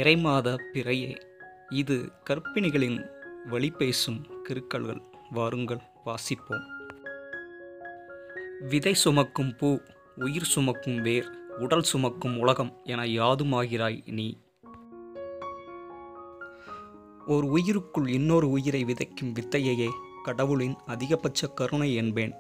நிறைமாத பிறையே இது கற்பிணிகளின் வழி பேசும் கிறுக்கல்கள் வாருங்கள் வாசிப்போம் விதை சுமக்கும் பூ உயிர் சுமக்கும் வேர் உடல் சுமக்கும் உலகம் என யாதுமாகிறாய் நீ ஓர் உயிருக்குள் இன்னொரு உயிரை விதைக்கும் வித்தையையே கடவுளின் அதிகபட்ச கருணை என்பேன்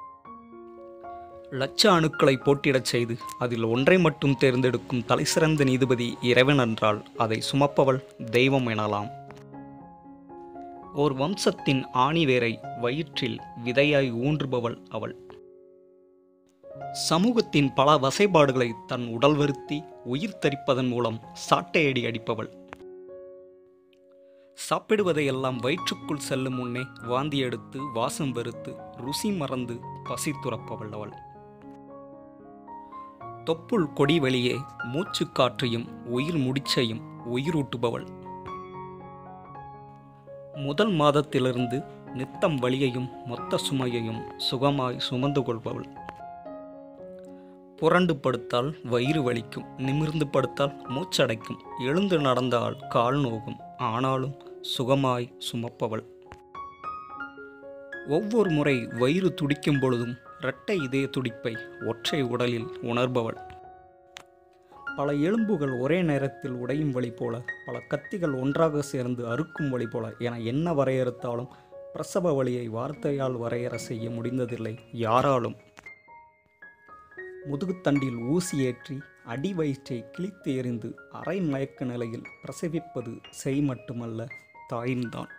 லட்ச அணுக்களை போட்டிடச் செய்து அதில் ஒன்றை மட்டும் தேர்ந்தெடுக்கும் தலைசிறந்த நீதிபதி இறைவன் என்றால் அதை சுமப்பவள் தெய்வம் எனலாம் ஓர் வம்சத்தின் ஆணிவேரை வயிற்றில் விதையாய் ஊன்றுபவள் அவள் சமூகத்தின் பல வசைபாடுகளை தன் உடல் வருத்தி உயிர் தரிப்பதன் மூலம் சாட்டையடி அடிப்பவள் சாப்பிடுவதையெல்லாம் வயிற்றுக்குள் செல்லும் முன்னே வாந்தி எடுத்து வாசம் வெறுத்து ருசி மறந்து பசி துறப்பவள் அவள் தொப்புள் கொடி வெளியே மூச்சு காற்றையும் உயிர் முடிச்சையும் உயிரூட்டுபவள் முதல் மாதத்திலிருந்து நித்தம் வலியையும் மொத்த சுமையையும் சுகமாய் சுமந்து கொள்பவள் புரண்டு படுத்தால் வயிறு வலிக்கும் நிமிர்ந்து படுத்தால் மூச்சடைக்கும் எழுந்து நடந்தால் கால் நோகும் ஆனாலும் சுகமாய் சுமப்பவள் ஒவ்வொரு முறை வயிறு துடிக்கும் பொழுதும் இரட்டை இதய துடிப்பை ஒற்றை உடலில் உணர்பவள் பல எலும்புகள் ஒரே நேரத்தில் உடையும் வழி போல பல கத்திகள் ஒன்றாக சேர்ந்து அறுக்கும் வழி போல என என்ன வரையறுத்தாலும் பிரசவ வழியை வார்த்தையால் வரையற செய்ய முடிந்ததில்லை யாராலும் முதுகுத்தண்டில் ஊசி ஏற்றி அடி வயிற்றை கிழித்து எறிந்து அரை மயக்க நிலையில் பிரசவிப்பது செய் மட்டுமல்ல தாயின்தான்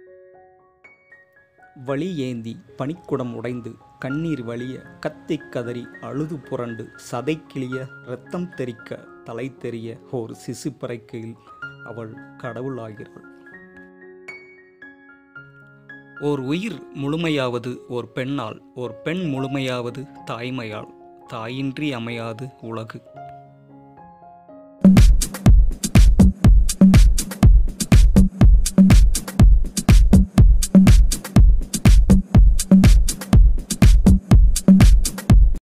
வலி ஏந்தி பனிக்குடம் உடைந்து கண்ணீர் வலிய கத்தி கதறி அழுது புரண்டு சதை கிளிய இரத்தம் தெறிக்க தலை தெரிய ஒரு சிசு பறைக்கையில் அவள் கடவுளாகிறாள் ஓர் உயிர் முழுமையாவது ஓர் பெண்ணால் ஓர் பெண் முழுமையாவது தாய்மையால் தாயின்றி அமையாது உலகு